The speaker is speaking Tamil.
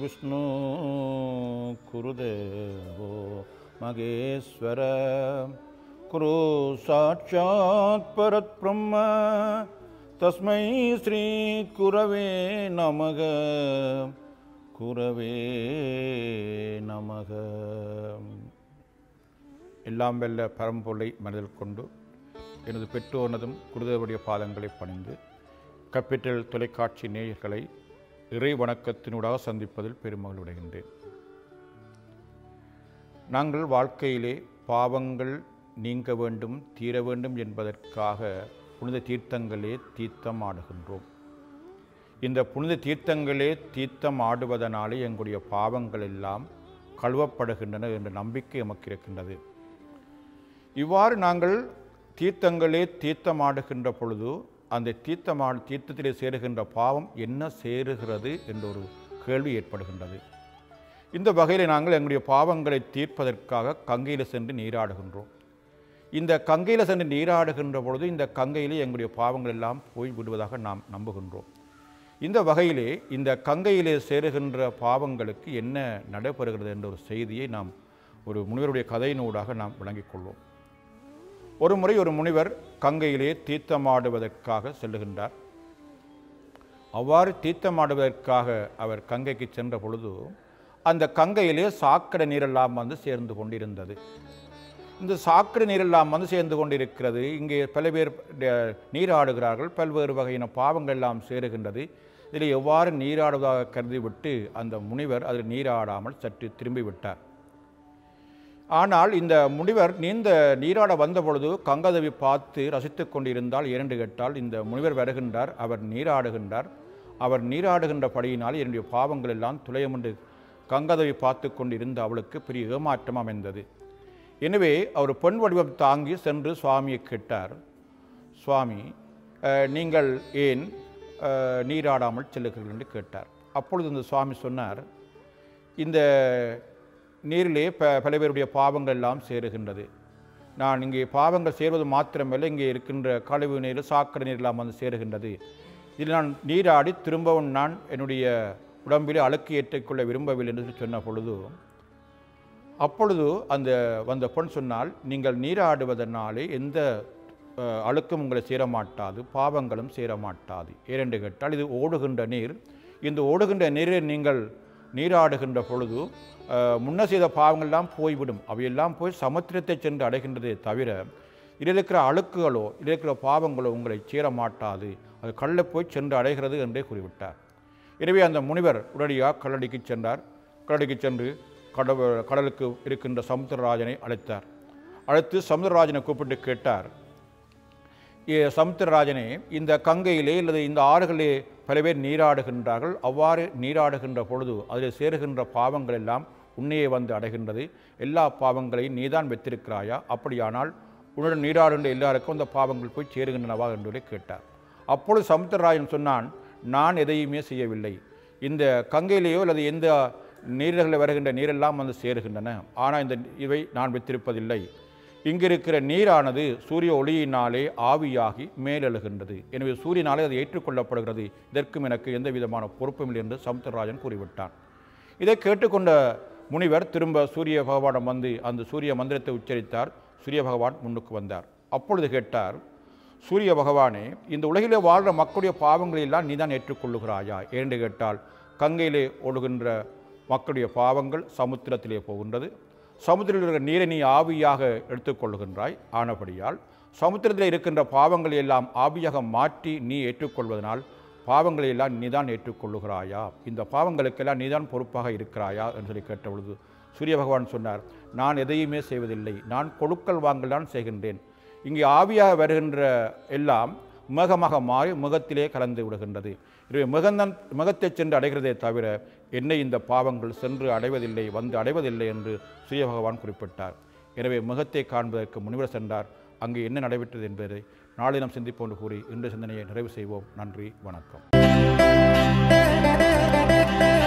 गुरुर्विष्णु कुरुदेवो महेश्वर कुरु साक्षात् परब्रह्म तस्मै श्रीकुरवे नमः குரவே நமக எல்லாம் வெல்ல பரம்பொருளை மனதில் கொண்டு எனது பெற்றோனதும் குருதேவருடைய பாதங்களை பணிந்து கப்பிட்டல் தொலைக்காட்சி நேயர்களை இறை வணக்கத்தினூடாக சந்திப்பதில் பெருமகிழ்வுடைகின்றேன் நாங்கள் வாழ்க்கையிலே பாவங்கள் நீங்க வேண்டும் தீர வேண்டும் என்பதற்காக புனித தீர்த்தங்களே தீர்த்தம் ஆடுகின்றோம் இந்த புனித தீர்த்தங்களே தீர்த்தம் ஆடுவதனாலே எங்களுடைய பாவங்கள் எல்லாம் கழுவப்படுகின்றன என்ற நம்பிக்கை எமக்கு இருக்கின்றது இவ்வாறு நாங்கள் தீர்த்தங்களே தீர்த்தம் ஆடுகின்ற பொழுது அந்த தீர்த்தமா தீர்த்தத்திலே சேருகின்ற பாவம் என்ன சேருகிறது என்ற ஒரு கேள்வி ஏற்படுகின்றது இந்த வகையில் நாங்கள் எங்களுடைய பாவங்களை தீர்ப்பதற்காக கங்கையில் சென்று நீராடுகின்றோம் இந்த கங்கையில் சென்று நீராடுகின்ற பொழுது இந்த கங்கையிலே எங்களுடைய பாவங்கள் எல்லாம் போய் விடுவதாக நாம் நம்புகின்றோம் இந்த வகையிலே இந்த கங்கையிலே சேருகின்ற பாவங்களுக்கு என்ன நடைபெறுகிறது என்ற ஒரு செய்தியை நாம் ஒரு முனிவருடைய கதையினூடாக நாம் விளங்கிக் கொள்வோம் ஒரு முறை ஒரு முனிவர் கங்கையிலே தீர்த்தமாடுவதற்காக செல்லுகின்றார் அவ்வாறு தீர்த்தமாடுவதற்காக அவர் கங்கைக்கு சென்ற பொழுது அந்த கங்கையிலே சாக்கடை நீரெல்லாம் வந்து சேர்ந்து கொண்டிருந்தது இந்த சாக்கடை நீரெல்லாம் வந்து சேர்ந்து கொண்டிருக்கிறது இங்கே பல பேர் அஹ், நீராடுகிறார்கள் பல்வேறு வகையான பாவங்கள் எல்லாம் சேருகின்றது இதில் எவ்வாறு நீராடுவதாக கருதிவிட்டு அந்த முனிவர் அதில் நீராடாமல் சற்று திரும்பி விட்டார் ஆனால் இந்த முனிவர் நீந்த நீராட வந்த பொழுது கங்கதேவி பார்த்து ரசித்து கொண்டிருந்தால் இரண்டு கேட்டால் இந்த முனிவர் வருகின்றார் அவர் நீராடுகின்றார் அவர் நீராடுகின்றபடியினால் என்னுடைய பாவங்கள் எல்லாம் துளையம் என்று கங்கதேவி பார்த்து கொண்டிருந்த அவளுக்கு பெரிய ஏமாற்றம் அமைந்தது எனவே அவர் பெண் வடிவம் தாங்கி சென்று சுவாமியை கேட்டார் சுவாமி அஹ், நீங்கள் ஏன் அஹ், நீராடாமல் செல்லுகிறீர்கள் என்று கேட்டார் அப்பொழுது இந்த சுவாமி சொன்னார் இந்த நீரிலே ப பல பேருடைய பாவங்கள் எல்லாம் சேருகின்றது நான் இங்கே பாவங்கள் சேர்வது மாத்திரமல்ல இங்கே இருக்கின்ற கழிவு நீர் சாக்கடை நீர் எல்லாம் வந்து சேருகின்றது இதில் நான் நீராடி திரும்பவும் நான் என்னுடைய உடம்பிலே அழுக்கு ஏற்றிக்கொள்ள விரும்பவில்லை என்று சொன்ன பொழுது அப்பொழுது அந்த வந்த பெண் சொன்னால் நீங்கள் நீராடுவதனாலே எந்த அஹ், அழுக்கும் உங்களை சேரமாட்டாது பாவங்களும் சேரமாட்டாது ஏனென்று கேட்டால் இது ஓடுகின்ற நீர் இந்த ஓடுகின்ற நீரில் நீங்கள் நீராடுகின்ற பொழுது அஹ், முன்ன செய்த பாவங்கள்லாம் போய்விடும் அவையெல்லாம் போய் சமுத்திரத்தை சென்று அடைகின்றதே தவிர இதில் இருக்கிற அழுக்குகளோ இதில் இருக்கிற பாவங்களோ உங்களை சேரமாட்டாது அது கல்லை போய் சென்று அடைகிறது என்றே கூறிவிட்டார் எனவே அந்த முனிவர் உடனடியாக கல்லடிக்கு சென்றார் கல்லடிக்கு சென்று கடவு கடலுக்கு இருக்கின்ற சமுத்திரராஜனை அழைத்தார் அழைத்து சமுத்திரராஜனை கூப்பிட்டு கேட்டார் "ஏ, சமுத்திரராஜனே இந்த கங்கையிலே அல்லது இந்த ஆறுகளிலே பல பேர் நீராடுகின்றார்கள் அவ்வாறு நீராடுகின்ற பொழுது அதில் சேருகின்ற பாவங்கள் எல்லாம் உன்னையே வந்து அடைகின்றது எல்லா பாவங்களையும் நீதான் வைத்திருக்கிறாயா அப்படியானால் உன்னுடன் நீராடுகின்ற எல்லாருக்கும் அந்த பாவங்கள் போய் சேருகின்றனவா என்று கேட்டார் அப்பொழுது சமுத்திரராஜன் சொன்னான் நான் எதையுமே செய்யவில்லை இந்த கங்கையிலேயோ அல்லது எந்த நீர்களில் வருகின்ற நீரெல்லாம் வந்து சேருகின்றன ஆனால் இந்த இவை நான் வைத்திருப்பதில்லை இங்கிருக்கிற நீரானது சூரிய ஒளியினாலே ஆவியாகி மேலெழுகின்றது எனவே சூரியனாலே அது ஏற்றுக்கொள்ளப்படுகிறது இதற்கும் எனக்கு எந்த விதமான பொறுப்பும் இல்லை என்று சமுத்திரராஜன் கூறிவிட்டான் இதை கேட்டுக்கொண்ட முனிவர் திரும்ப சூரிய பகவானிடம் வந்து அந்த சூரிய மந்திரத்தை உச்சரித்தார் சூரிய பகவான் முன்னுக்கு வந்தார் அப்பொழுது கேட்டார் சூரிய பகவானே இந்த உலகிலே வாழ்கிற மக்களுடைய பாவங்களை எல்லாம் நீதான் ஏற்றுக்கொள்ளுகிறாயா என்று கேட்டால் கங்கையிலே ஓடுகின்ற மக்களுடைய பாவங்கள் சமுத்திரத்திலே போகின்றது சமுத்திரத்தில் இருக்கிற நீரை நீ ஆவியாக எடுத்துக்கொள்ளுகின்றாய் ஆனபடியால் சமுத்திரத்தில் இருக்கின்ற பாவங்களை எல்லாம் ஆவியாக மாற்றி நீ ஏற்றுக்கொள்வதனால் பாவங்களை எல்லாம் நீதான் ஏற்றுக்கொள்ளுகிறாயா இந்த பாவங்களுக்கெல்லாம் நீதான் பொறுப்பாக இருக்கிறாயா என்று சொல்லி கேட்ட பொழுது சூரிய பகவான் சொன்னார் நான் எதையுமே செய்வதில்லை நான் கொடுக்கல் வாங்கல் தான் செய்கின்றேன் இங்கே ஆவியாக வருகின்ற எல்லாம் மேகமாக மாறி முகத்திலே கலந்து விடுகின்றது எனவே மிகந்தன் முகத்தை சென்று அடைகிறதே தவிர என்னை இந்த பாவங்கள் சென்று அடைவதில்லை வந்து அடைவதில்லை என்று சூரிய பகவான் குறிப்பிட்டார் எனவே முகத்தை காண்பதற்கு முனிவர் சென்றார் அங்கே என்ன நடைபெற்றது என்பதை நாளை நாம் சிந்திப்போம் என்று கூறி இன்று சிந்தனையை நிறைவு செய்வோம் நன்றி வணக்கம்